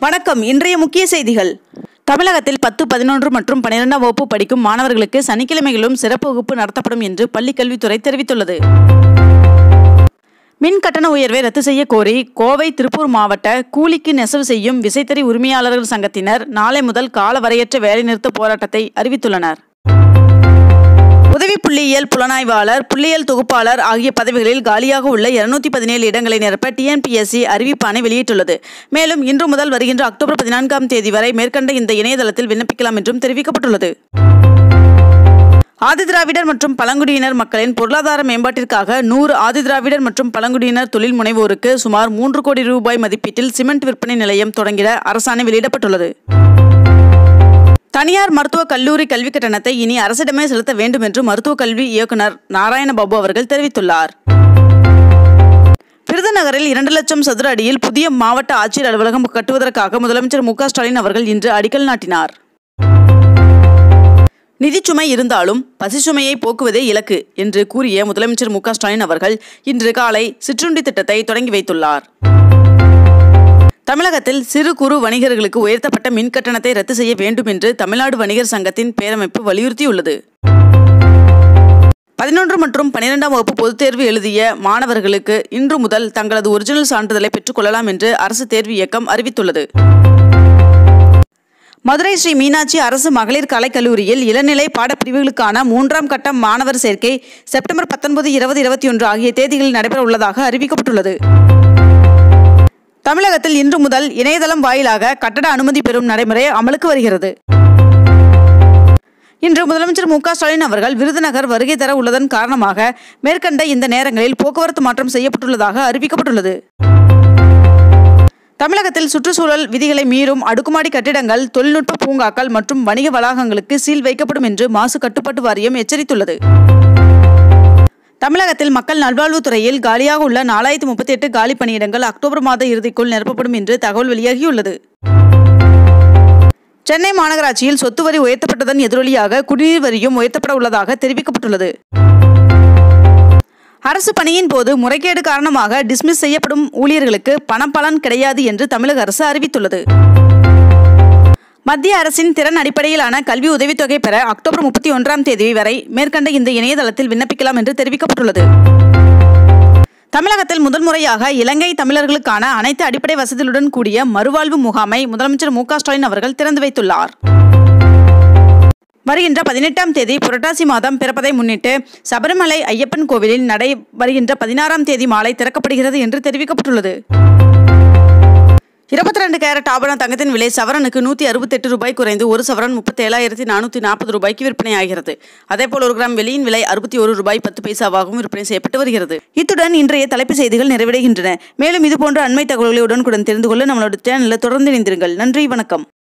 வணக்கம் இன்றைய முக்கிய செய்திகள் தமிழகத்தில் பத்து பதினொன்று மற்றும் பன்னிரெண்டாம் வகுப்பு படிக்கும் மாணவர்களுக்கு சனிக்கிழமைகளிலும் சிறப்பு வகுப்பு நடத்தப்படும் என்று பள்ளிக் கல்வித்துறை தெரிவித்துள்ளது மின் கட்டண உயர்வை ரத்து செய்ய கோரி கோவை திருப்பூர் மாவட்ட கூலிக்கு நெசவு செய்யும் விசைத்தறி உரிமையாளர்கள் சங்கத்தினர் நாளை முதல் காலவரையற்ற வேலைநிறுத்த போராட்டத்தை அறிவித்துள்ளனர் உதவி புள்ளியியல் புலனாய்வாளர் புள்ளியியல் தொகுப்பாளர் ஆகிய பதவிகளில் காலியாக உள்ள இருநூத்தி பதினேழு இடங்களை நிரப்ப டிஎன்பிஎஸ்சி அறிவிப்பாணை வெளியிட்டுள்ளது மேலும் இன்று முதல் வருகின்ற அக்டோபர் பதினான்காம் தேதி வரை மேற்கண்ட இந்த இணையதளத்தில் விண்ணப்பிக்கலாம் என்றும் தெரிவிக்கப்பட்டுள்ளது ஆதிதிராவிடர் மற்றும் பழங்குடியினர் மக்களின் பொருளாதார மேம்பாட்டிற்காக நூறு ஆதிதிராவிடர் மற்றும் பழங்குடியினர் தொழில் முனைவோருக்கு சுமார் மூன்று கோடி ரூபாய் மதிப்பீட்டில் சிமெண்ட் விற்பனை நிலையம் தொடங்கிட அரசாணை வெளியிடப்பட்டுள்ளது தனியார் மருத்துவக் கல்லூரி கல்விக் கட்டணத்தை இனி அரசிடமே செலுத்த வேண்டும் என்று மருத்துவக் கல்வி இயக்குனர் நாராயணபாபு அவர்கள் தெரிவித்துள்ளார் விருதுநகரில் இரண்டு லட்சம் சதுர அடியில் புதிய மாவட்ட ஆட்சியர் அலுவலகம் கட்டுவதற்காக முதலமைச்சர் மு க ஸ்டாலின் அவர்கள் இன்று அடிக்கல் நாட்டினார் நிதிச்சுமை இருந்தாலும் பசிச்சுமையை போக்குவதே இலக்கு என்று கூறிய முதலமைச்சர் மு க ஸ்டாலின் அவர்கள் இன்று காலை சிற்றுண்டி திட்டத்தை தொடங்கி வைத்துள்ளார் தமிழகத்தில் சிறு குறு வணிகர்களுக்கு உயர்த்தப்பட்ட மின் கட்டணத்தை ரத்து செய்ய வேண்டும் என்று தமிழ்நாடு வணிகர் சங்கத்தின் பேரமைப்பு வலியுறுத்தியுள்ளது பதினொன்று மற்றும் பனிரெண்டாம் வகுப்பு பொதுத் தேர்வு எழுதிய மாணவர்களுக்கு இன்று முதல் தங்களது ஒரிஜினல் சான்றிதழை பெற்றுக்கொள்ளலாம் என்று அரசு தேர்வு இயக்கம் அறிவித்துள்ளது மதுரை ஸ்ரீ மீனாட்சி அரசு மகளிர் கலைக்கல்லூரியில் இளநிலை பாடப்பிரிவுகளுக்கான மூன்றாம் கட்ட மாணவர் சேர்க்கை செப்டம்பர் பத்தொன்பது இருபது இருபத்தி ஒன்று ஆகிய தேதிகளில் நடைபெற உள்ளதாக அறிவிக்கப்பட்டுள்ளது தமிழகத்தில் இன்று முதல் இணையதளம் வாயிலாக கட்டட அனுமதி பெறும் நடைமுறை அமலுக்கு வருகிறது இன்று முதலமைச்சர் மு க ஸ்டாலின் அவர்கள் விருதுநகர் வருகை தர உள்ளதன் காரணமாக மேற்கண்ட இந்த நேரங்களில் போக்குவரத்து மாற்றம் செய்யப்பட்டுள்ளதாக அறிவிக்கப்பட்டுள்ளது தமிழகத்தில் சுற்றுச்சூழல் விதிகளை மீறும் அடுக்குமாடி கட்டிடங்கள் தொழில்நுட்ப பூங்காக்கள் மற்றும் வணிக வளாகங்களுக்கு சீல் வைக்கப்படும் என்று மாசு கட்டுப்பாட்டு வாரியம் எச்சரித்துள்ளது தமிழகத்தில் மக்கள் நல்வாழ்வுத்துறையில் காலியாக உள்ள நாலாயிரத்தி முப்பத்தி எட்டு காலி பணியிடங்கள் அக்டோபர் மாத இறுதிக்குள் நிரப்பப்படும் என்று தகவல் வெளியாகியுள்ளது சென்னை மாநகராட்சியில் சொத்து வரி உயர்த்தப்பட்டதன் எதிரொலியாக குடிநீர் வரியும் உயர்த்தப்பட உள்ளதாக தெரிவிக்கப்பட்டுள்ளது அரசு பணியின் போது முறைகேடு காரணமாக டிஸ்மிஸ் செய்யப்படும் ஊழியர்களுக்கு பணப்பலன் கிடையாது என்று தமிழக அரசு அறிவித்துள்ளது மத்திய அரசின் திறன் அடிப்படையிலான கல்வி உதவித்தொகை பெற அக்டோபர் முப்பத்தி ஒன்றாம் தேதி வரை மேற்கண்ட இந்த இணையதளத்தில் விண்ணப்பிக்கலாம் என்று தெரிவிக்கப்பட்டுள்ளது தமிழகத்தில் முதல் முறையாக இலங்கை தமிழர்களுக்கான அனைத்து அடிப்படை வசதிகளுடன் கூடிய மறுவாழ்வு முகாமை முதலமைச்சர் மு க ஸ்டாலின் அவர்கள் திறந்து வைத்துள்ளார் வருகின்ற பதினெட்டாம் தேதி புரட்டாசி மாதம் பிறப்பதை முன்னிட்டு சபரிமலை ஐயப்பன் கோவிலில் நடை வருகின்ற பதினாறாம் தேதி மாலை திறக்கப்படுகிறது என்று தெரிவிக்கப்பட்டுள்ளது இருபத்தி ரெண்டு கேரட் ஆபரண தங்கத்தின் விலை சவரனுக்கு நூற்றி அறுபத்தெட்டு ரூபாய் குறைந்து ஒரு சவரன் முப்பத்தி ஏழாயிரத்தி நானூற்றி நாற்பது ரூபாய்க்கு விற்பனை ஆகிறது அதேபோல் ஒரு கிராம் வெளியின் விலை அறுபத்தி ஒரு ரூபாய் பத்து பைசாவாகவும் விற்பனை செய்யப்பட்டு வருகிறது இத்துடன் இன்றைய தலைப்பு செய்திகள் நிறைவடைகின்றன மேலும் இதுபோன்ற அண்மை தகவல்களை உடனுக்குடன் தெரிந்து கொள்ள நம்மளோட சேனலில் தொடர்ந்து இணைந்திருங்கள் நன்றி வணக்கம்